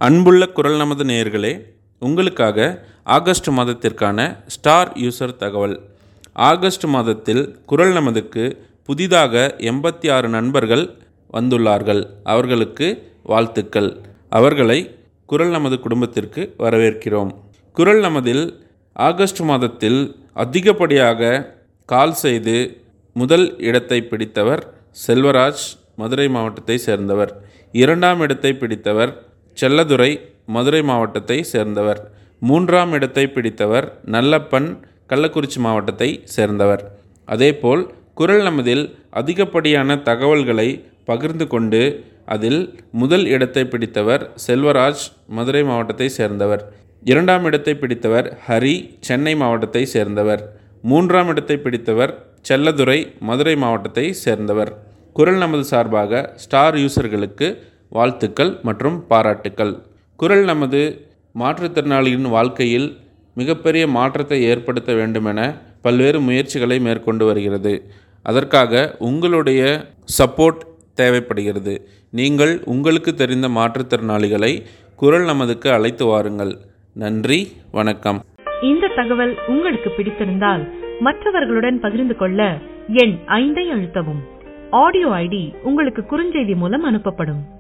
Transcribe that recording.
அன்புள்ள குரல் நமது நேயர்களே உங்களுக்காக ஆகஸ்ட் மாதத்திற்கான ஸ்டார் யூசர் தகவல் ஆகஸ்ட் மாதத்தில் குரல் நமதுக்கு புதிதாக எண்பத்தி ஆறு நண்பர்கள் வந்துள்ளார்கள் அவர்களுக்கு வாழ்த்துக்கள் அவர்களை குரல் நமது குடும்பத்திற்கு வரவேற்கிறோம் குரல் நமதில் ஆகஸ்ட் மாதத்தில் அதிகப்படியாக கால் செய்து முதல் இடத்தை பிடித்தவர் செல்வராஜ் மதுரை மாவட்டத்தை சேர்ந்தவர் இரண்டாம் இடத்தை பிடித்தவர் செல்லதுரை மதுரை மாவட்டத்தை சேர்ந்தவர் மூன்றாம் இடத்தை பிடித்தவர் நல்லப்பன் கள்ளக்குறிச்சி மாவட்டத்தை சேர்ந்தவர் அதேபோல் குரல் நமதில் அதிகப்படியான தகவல்களை பகிர்ந்து கொண்டு அதில் முதல் இடத்தை பிடித்தவர் செல்வராஜ் மதுரை மாவட்டத்தை சேர்ந்தவர் இரண்டாம் இடத்தை பிடித்தவர் ஹரி சென்னை மாவட்டத்தை சேர்ந்தவர் மூன்றாம் இடத்தை பிடித்தவர் செல்லதுரை மதுரை மாவட்டத்தை சேர்ந்தவர் குரல் நமது சார்பாக ஸ்டார் யூசர்களுக்கு வாழ்த்துக்கள் மற்றும் பாராட்டுக்கள் குரல் நமது மாற்றுத்திறனாளியின் வாழ்க்கையில் மிகப்பெரிய மாற்றத்தை ஏற்படுத்த வேண்டுமென பல்வேறு முயற்சிகளை மேற்கொண்டு வருகிறது அதற்காக உங்களுடைய சப்போர்ட் தேவைப்படுகிறது நீங்கள் உங்களுக்கு தெரிந்த மாற்றுத்திறனாளிகளை குரல் நமதுக்கு அழைத்து வாருங்கள் நன்றி வணக்கம் இந்த தகவல் உங்களுக்கு பிடித்திருந்தால் மற்றவர்களுடன் பகிர்ந்து கொள்ள எண் ஐந்தை அழுத்தவும் ஆடியோ ஐடி உங்களுக்கு குறுஞ்செய்தி மூலம் அனுப்பப்படும்